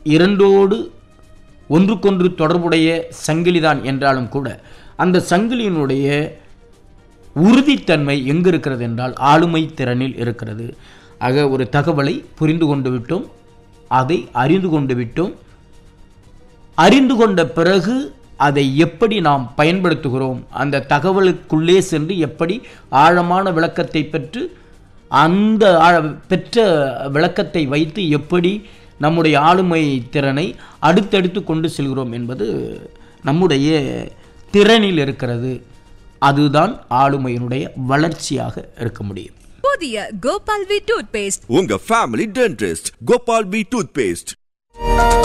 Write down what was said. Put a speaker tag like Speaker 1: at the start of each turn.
Speaker 1: இரண்டோடு ஒன்றுக்கொன்று தொடர்புடைய சங்கிலிதான் என்றாலும் கூட அந்த சங்கிலியினுடைய உறுதித்தன்மை எங்கு இருக்கிறது என்றால் ஆளுமை திறனில் இருக்கிறது ஆக ஒரு தகவலை புரிந்து கொண்டு விட்டோம் அதை அறிந்து கொண்டு விட்டோம் அறிந்து கொண்ட பிறகு அதை எப்படி நாம் பயன்படுத்துகிறோம் அந்த தகவலுக்குள்ளே சென்று எப்படி ஆழமான விளக்கத்தை பெற்று அந்த ஆழ- பெற்ற விளக்கத்தை வைத்து எப்படி நம்முடைய ஆளுமை திறனை அடுத்தடுத்து கொண்டு செல்கிறோம் என்பது நம்முடைய திறனில் இருக்கிறது அதுதான் ஆளுமையினுடைய வளர்ச்சியாக இருக்க முடியும்
Speaker 2: புதிய கோபால் வி டூத் பேஸ்ட்
Speaker 3: உங்க ஃபேமிலி டென்டிஸ்ட் கோபால் பி டூத் பேஸ்ட்